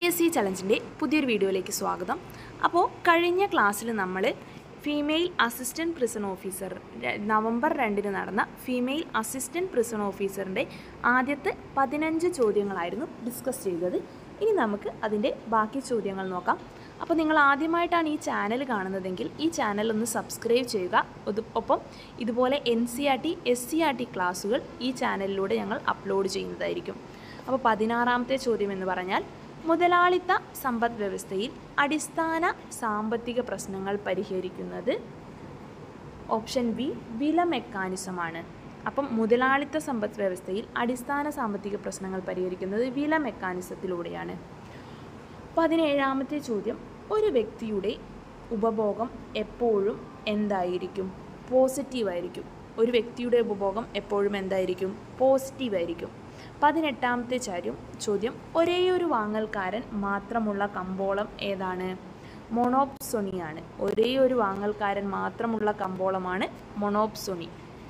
S C ചലഞ്ചിൻ്റെ പുതിയൊരു വീഡിയോയിലേക്ക് സ്വാഗതം അപ്പോൾ കഴിഞ്ഞ ക്ലാസ്സിൽ നമ്മൾ ഫീമെയിൽ അസിസ്റ്റൻറ്റ് പ്രിസൺ ഓഫീസർ ര- നവംബർ രണ്ടിന് നടന്ന ഫീമെയിൽ അസിസ്റ്റൻറ്റ് പ്രിസൺ ഓഫീസറിൻ്റെ ആദ്യത്തെ പതിനഞ്ച് ചോദ്യങ്ങളായിരുന്നു ഡിസ്കസ് ചെയ്തത് ഇനി നമുക്ക് അതിൻ്റെ ബാക്കി ചോദ്യങ്ങൾ നോക്കാം അപ്പോൾ നിങ്ങൾ ആദ്യമായിട്ടാണ് ഈ ചാനൽ കാണുന്നതെങ്കിൽ ഈ ചാനൽ ഒന്ന് സബ്സ്ക്രൈബ് ചെയ്യുക അത്- ഒപ്പം ഇതുപോലെ N C R T S C R T ക്ലാസ്സുകൾ ഈ ചാനലിലൂടെ ഞങ്ങൾ അപ്ലോഡ് ചെയ്യുന്നതായിരിക്കും അപ്പോൾ പതിനാറാമത്തെ ചോദ്യം എന്ന് പറഞ്ഞാൽ മുതലാളിത്ത സമ്പദ് വ്യവസ്ഥയിൽ അടിസ്ഥാന സാമ്പത്തിക പ്രശ്നങ്ങൾ പരിഹരിക്കുന്നത് ഓപ്ഷൻ ബി വില മെക്കാനിസമാണ് അപ്പം മുതലാളിത്ത സമ്പദ് വ്യവസ്ഥയിൽ അടിസ്ഥാന സാമ്പത്തിക പ്രശ്നങ്ങൾ പരിഹരിക്കുന്നത് വില മെക്കാനിസത്തിലൂടെയാണ് പതിനേഴാമത്തെ ചോദ്യം ഒരു വ്യക്തിയുടെ ഉപഭോഗം എപ്പോഴും എന്തായിരിക്കും പോസിറ്റീവായിരിക്കും ഒരു വ്യക്തിയുടെ ഉപഭോഗം എപ്പോഴും എന്തായിരിക്കും പോസിറ്റീവായിരിക്കും പതിനെട്ടാമത്തെ ചാര്യം ചോദ്യം ഒരേയൊരു വാങ്ങൽക്കാരൻ മാത്രമുള്ള കമ്പോളം ഏതാണ് മൊണോപ്സൊണിയാണ് ഒരേയൊരു വാങ്ങൽക്കാരൻ മാത്രമുള്ള കമ്പോളമാണ് മൊണോപ്സൊണി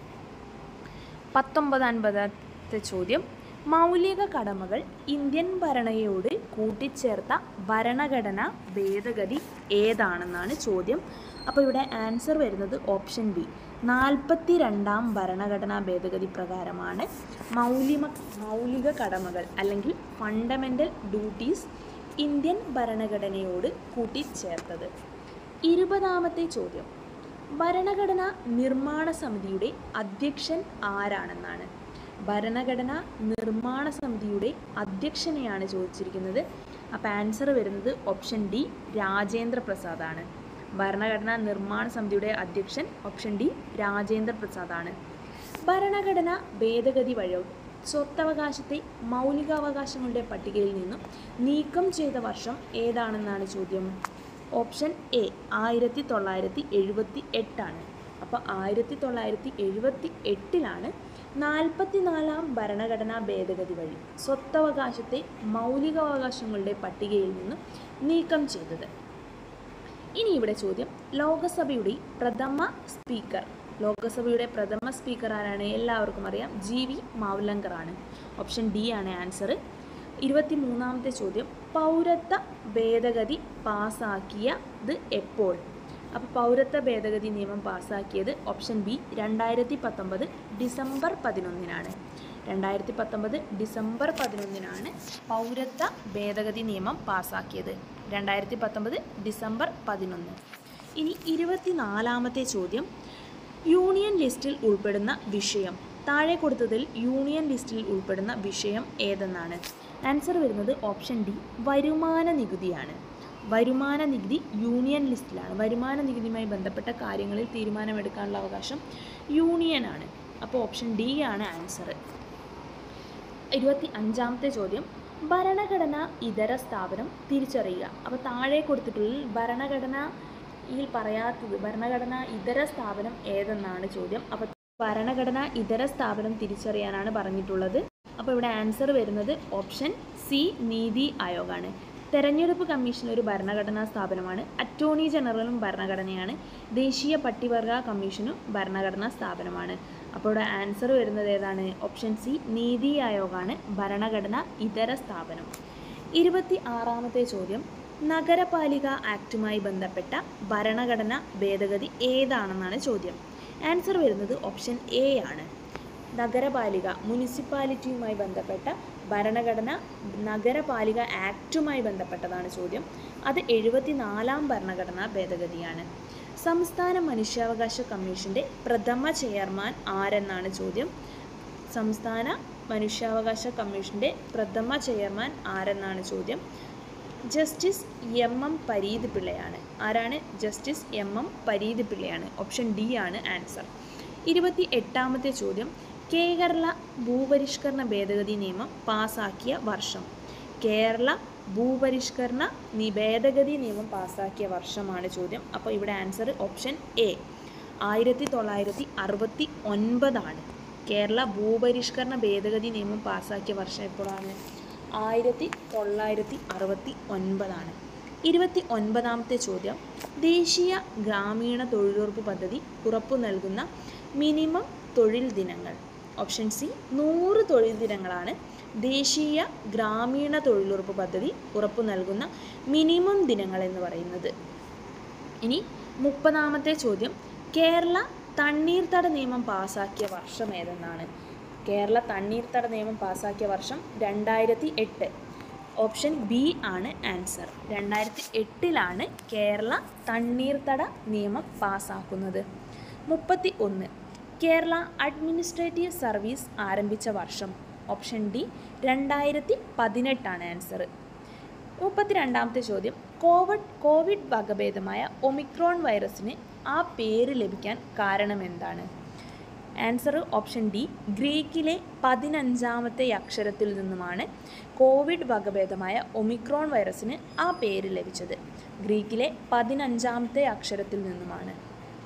പത്തൊമ്പതാൻപതാമത്തെ ചോദ്യം മൗലിക കടമകൾ ഇന്ത്യൻ ഭരണയോട് കൂട്ടിച്ചേർത്ത ഭരണഘടന ഭേദഗതി ഏതാണെന്നാണ് ചോദ്യം അപ്പോൾ ഇവിടെ ആൻസർ വരുന്നത് ഓപ്ഷൻ ബി നാൽപ്പത്തി രണ്ടാം ഭരണഘടനാ ഭേദഗതി പ്രകാരമാണ് മൗലിക മൗലിക കടമകൾ അല്ലെങ്കിൽ ഫണ്ടമെൻ്റൽ ഡ്യൂട്ടീസ് ഇന്ത്യൻ ഭരണഘടനയോട് കൂട്ടിച്ചേർത്തത് ഇരുപതാമത്തെ ചോദ്യം ഭരണഘടനാ നിർമ്മാണ സമിതിയുടെ അധ്യക്ഷൻ ആരാണെന്നാണ് ഭരണഘടനാ നിർമ്മാണ സമിതിയുടെ അധ്യക്ഷനെയാണ് ചോദിച്ചിരിക്കുന്നത് അപ്പോൾ ആൻസർ വരുന്നത് ഓപ്ഷൻ ഡി രാജേന്ദ്ര പ്രസാദാണ് ഭരണഘടനാ നിർമ്മാണ സമിതിയുടെ അധ്യക്ഷൻ ഓപ്ഷൻ ഡി രാജേന്ദ്ര പ്രസാദാണ് ഭരണഘടന ഭേദഗതി വഴി സ്വത്തവകാശത്തെ മൗലികാവകാശങ്ങളുടെ പട്ടികയിൽ നിന്നും നീക്കം ചെയ്ത വർഷം ഏതാണെന്നാണ് ചോദ്യം ഓപ്ഷൻ എ ആയിരത്തി തൊള്ളായിരത്തി എഴുപത്തി എട്ടാണ് അപ്പോൾ ആയിരത്തി തൊള്ളായിരത്തി എഴുപത്തി എട്ടിലാണ് നാൽപ്പത്തിനാലാം ഭരണഘടനാ ഭേദഗതി വഴി സ്വത്തവകാശത്തെ മൗലികാവകാശങ്ങളുടെ പട്ടികയിൽ നിന്നും നീക്കം ചെയ്തത് ഇനി ഇവിടെ ചോദ്യം ലോകസഭയുടെ പ്രഥമ സ്പീക്കർ ലോകസഭയുടെ പ്രഥമ സ്പീക്കർ ആരാണ് എല്ലാവർക്കും അറിയാം ജി വി മാവ്ലങ്കർ ആണ് ഓപ്ഷൻ ഡി ആണ് ആൻസർ ഇരുപത്തി മൂന്നാമത്തെ ചോദ്യം പൗരത്വ ഭേദഗതി പാസ്സാക്കിയത് എപ്പോൾ അപ്പോൾ പൗരത്വ ഭേദഗതി നിയമം പാസ്സാക്കിയത് ഓപ്ഷൻ ബി രണ്ടായിരത്തി പത്തൊമ്പത് ഡിസംബർ പതിനൊന്നിനാണ് രണ്ടായിരത്തി പത്തൊമ്പത് ഡിസംബർ പതിനൊന്നിനാണ് പൗരത്വ ഭേദഗതി നിയമം പാസ്സാക്കിയത് രണ്ടായിരത്തി പത്തൊമ്പത് ഡിസംബർ പതിനൊന്ന് ഇനി ഇരുപത്തിനാലാമത്തെ ചോദ്യം യൂണിയൻ ലിസ്റ്റിൽ ഉൾപ്പെടുന്ന വിഷയം താഴെ കൊടുത്തതിൽ യൂണിയൻ ലിസ്റ്റിൽ ഉൾപ്പെടുന്ന വിഷയം ഏതെന്നാണ് ആൻസർ വരുന്നത് ഓപ്ഷൻ ഡി വരുമാന നികുതിയാണ് വരുമാന നികുതി യൂണിയൻ ലിസ്റ്റിലാണ് വരുമാന നികുതിയുമായി ബന്ധപ്പെട്ട കാര്യങ്ങളിൽ തീരുമാനമെടുക്കാനുള്ള അവകാശം യൂണിയനാണ് അപ്പോൾ ഓപ്ഷൻ ഡി ആണ് ആൻസർ ഇരുപത്തി അഞ്ചാമത്തെ ചോദ്യം ഭരണഘടന ഇതര സ്ഥാപനം തിരിച്ചറിയുക അപ്പോൾ താഴെ കൊടുത്തിട്ടുള്ള ഭരണഘടനയിൽ പറയാത്തത് ഭരണഘടന ഇതര സ്ഥാപനം ഏതെന്നാണ് ചോദ്യം അപ്പോൾ ഭരണഘടന ഇതര സ്ഥാപനം തിരിച്ചറിയാനാണ് പറഞ്ഞിട്ടുള്ളത് അപ്പോൾ ഇവിടെ ആൻസർ വരുന്നത് ഓപ്ഷൻ സി നീതി ആയോഗാണ് തെരഞ്ഞെടുപ്പ് കമ്മീഷൻ ഒരു ഭരണഘടനാ സ്ഥാപനമാണ് അറ്റോർണി ജനറലും ഭരണഘടനയാണ് ദേശീയ പട്ടികവർഗ കമ്മീഷനും ഭരണഘടനാ സ്ഥാപനമാണ് അപ്പോൾ ഇവിടെ ആൻസർ വരുന്നത് ഏതാണ് ഓപ്ഷൻ സി നീതി ആയോഗാണ് ഭരണഘടന ഇതര സ്ഥാപനം ഇരുപത്തി ആറാമത്തെ ചോദ്യം നഗരപാലിക ആക്ടുമായി ബന്ധപ്പെട്ട ഭരണഘടന ഭേദഗതി ഏതാണെന്നാണ് ചോദ്യം ആൻസർ വരുന്നത് ഓപ്ഷൻ എ ആണ് നഗരപാലിക മുനിസിപ്പാലിറ്റിയുമായി ബന്ധപ്പെട്ട ഭരണഘടന നഗരപാലിക ആക്റ്റുമായി ബന്ധപ്പെട്ടതാണ് ചോദ്യം അത് എഴുപത്തിനാലാം ഭരണഘടനാ ഭേദഗതിയാണ് സംസ്ഥാന മനുഷ്യാവകാശ കമ്മീഷൻ്റെ പ്രഥമ ചെയർമാൻ ആരെന്നാണ് ചോദ്യം സംസ്ഥാന മനുഷ്യാവകാശ കമ്മീഷൻ്റെ പ്രഥമ ചെയർമാൻ ആരെന്നാണ് ചോദ്യം ജസ്റ്റിസ് എം എം പരീത് പിള്ളയാണ് ആരാണ് ജസ്റ്റിസ് എം എം പരീത് പിള്ളയാണ് ഓപ്ഷൻ ഡി ആണ് ആൻസർ ഇരുപത്തി എട്ടാമത്തെ ചോദ്യം കേരള ഭൂപരിഷ്കരണ ഭേദഗതി നിയമം പാസാക്കിയ വർഷം കേരള ഭൂപരിഷ്കരണ നി ഭേദഗതി നിയമം പാസാക്കിയ വർഷമാണ് ചോദ്യം അപ്പോൾ ഇവിടെ ആൻസർ ഓപ്ഷൻ എ ആയിരത്തി തൊള്ളായിരത്തി അറുപത്തി ഒൻപതാണ് കേരള ഭൂപരിഷ്കരണ ഭേദഗതി നിയമം പാസാക്കിയ വർഷം എപ്പോഴാണ് ആയിരത്തി തൊള്ളായിരത്തി അറുപത്തി ഒൻപതാണ് ഇരുപത്തി ഒൻപതാമത്തെ ചോദ്യം ദേശീയ ഗ്രാമീണ തൊഴിലുറപ്പ് പദ്ധതി ഉറപ്പു നൽകുന്ന മിനിമം തൊഴിൽ ദിനങ്ങൾ ഓപ്ഷൻ സി നൂറ് തൊഴിൽ ദിനങ്ങളാണ് ദേശീയ ഗ്രാമീണ തൊഴിലുറപ്പ് പദ്ധതി ഉറപ്പു നൽകുന്ന മിനിമം ദിനങ്ങൾ എന്ന് പറയുന്നത് ഇനി മുപ്പതാമത്തെ ചോദ്യം കേരള തണ്ണീർത്തട നിയമം പാസാക്കിയ വർഷം ഏതെന്നാണ് കേരള തണ്ണീർത്തട നിയമം പാസാക്കിയ വർഷം രണ്ടായിരത്തി എട്ട് ഓപ്ഷൻ ബി ആണ് ആൻസർ രണ്ടായിരത്തി എട്ടിലാണ് കേരള തണ്ണീർത്തട നിയമം പാസാക്കുന്നത് മുപ്പത്തി ഒന്ന് കേരള അഡ്മിനിസ്ട്രേറ്റീവ് സർവീസ് ആരംഭിച്ച വർഷം ഓപ്ഷൻ ഡി രണ്ടായിരത്തി പതിനെട്ടാണ് ആൻസർ മുപ്പത്തിരണ്ടാമത്തെ ചോദ്യം കോവിഡ് കോവിഡ് വകഭേദമായ ഒമിക്രോൺ വൈറസിന് ആ പേര് ലഭിക്കാൻ കാരണം എന്താണ് ആൻസർ ഓപ്ഷൻ ഡി ഗ്രീക്കിലെ പതിനഞ്ചാമത്തെ അക്ഷരത്തിൽ നിന്നുമാണ് കോവിഡ് വകഭേദമായ ഒമിക്രോൺ വൈറസിന് ആ പേര് ലഭിച്ചത് ഗ്രീക്കിലെ പതിനഞ്ചാമത്തെ അക്ഷരത്തിൽ നിന്നുമാണ്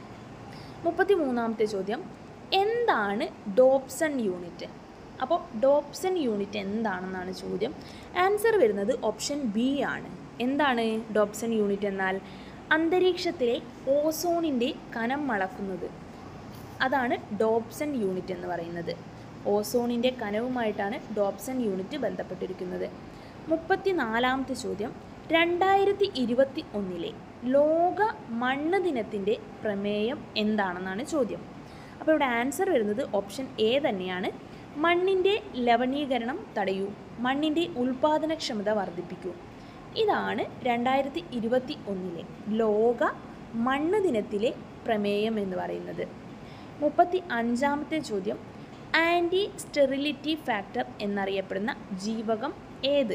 മുപ്പത്തി മൂന്നാമത്തെ ചോദ്യം എന്താണ് ഡോപ്സൺ യൂണിറ്റ് അപ്പോൾ ഡോപ്സൺ യൂണിറ്റ് എന്താണെന്നാണ് ചോദ്യം ആൻസർ വരുന്നത് ഓപ്ഷൻ ബി ആണ് എന്താണ് ഡോപ്സൺ യൂണിറ്റ് എന്നാൽ അന്തരീക്ഷത്തിലെ ഓസോണിൻ്റെ കനം അളക്കുന്നത് അതാണ് ഡോപ്സൺ യൂണിറ്റ് എന്ന് പറയുന്നത് ഓസോണിൻ്റെ കനവുമായിട്ടാണ് ഡോപ്സൺ യൂണിറ്റ് ബന്ധപ്പെട്ടിരിക്കുന്നത് മുപ്പത്തി നാലാമത്തെ ചോദ്യം രണ്ടായിരത്തി ഇരുപത്തി ഒന്നിലെ ലോക മണ്ണ് ദിനത്തിൻ്റെ പ്രമേയം എന്താണെന്നാണ് ചോദ്യം അപ്പോൾ ഇവിടെ ആൻസർ വരുന്നത് ഓപ്ഷൻ എ തന്നെയാണ് മണ്ണിൻ്റെ ലവണീകരണം തടയൂ മണ്ണിൻ്റെ ഉൽപാദനക്ഷമത വർദ്ധിപ്പിക്കൂ ഇതാണ് രണ്ടായിരത്തി ഇരുപത്തി ഒന്നിലെ ലോക മണ്ണ് ദിനത്തിലെ പ്രമേയം എന്ന് പറയുന്നത് മുപ്പത്തി അഞ്ചാമത്തെ ചോദ്യം ആൻറ്റി സ്റ്റെറിലിറ്റി ഫാക്ടർ എന്നറിയപ്പെടുന്ന ജീവകം ഏത്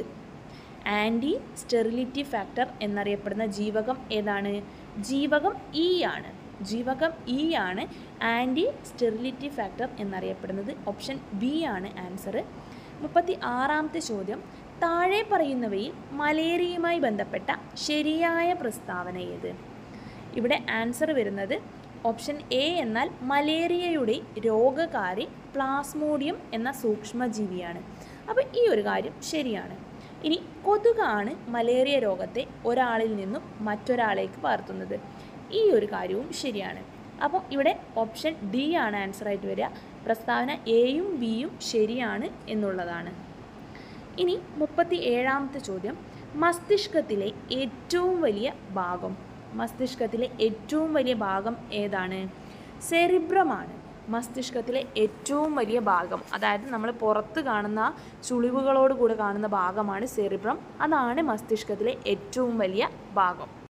ആൻറ്റി സ്റ്റെറിലിറ്റി ഫാക്ടർ എന്നറിയപ്പെടുന്ന ജീവകം ഏതാണ് ജീവകം ഇ ആണ് ജീവകം ഇ ആണ് ആൻറ്റി സ്റ്റെറിലിറ്റി ഫാക്ടർ എന്നറിയപ്പെടുന്നത് ഓപ്ഷൻ ബി ആണ് ആൻസർ മുപ്പത്തി ആറാമത്തെ ചോദ്യം താഴെ പറയുന്നവയിൽ മലേറിയയുമായി ബന്ധപ്പെട്ട ശരിയായ പ്രസ്താവന ഏത് ഇവിടെ ആൻസർ വരുന്നത് ഓപ്ഷൻ എ എന്നാൽ മലേറിയയുടെ രോഗകാരി പ്ലാസ്മോഡിയം എന്ന സൂക്ഷ്മജീവിയാണ് അപ്പോൾ ഈ ഒരു കാര്യം ശരിയാണ് ഇനി കൊതുകാണ് മലേറിയ രോഗത്തെ ഒരാളിൽ നിന്നും മറ്റൊരാളേക്ക് പകർത്തുന്നത് ഈ ഒരു കാര്യവും ശരിയാണ് അപ്പോൾ ഇവിടെ ഓപ്ഷൻ ഡി ആണ് ആൻസർ ആയിട്ട് വരിക പ്രസ്താവന എയും ബിയും ശരിയാണ് എന്നുള്ളതാണ് ഇനി മുപ്പത്തി ഏഴാമത്തെ ചോദ്യം മസ്തിഷ്കത്തിലെ ഏറ്റവും വലിയ ഭാഗം മസ്തിഷ്കത്തിലെ ഏറ്റവും വലിയ ഭാഗം ഏതാണ് സെറിബ്രമാണ് മസ്തിഷ്കത്തിലെ ഏറ്റവും വലിയ ഭാഗം അതായത് നമ്മൾ പുറത്ത് കാണുന്ന ചുളിവുകളോട് കൂടെ കാണുന്ന ഭാഗമാണ് സെറിബ്രം അതാണ് മസ്തിഷ്കത്തിലെ ഏറ്റവും വലിയ ഭാഗം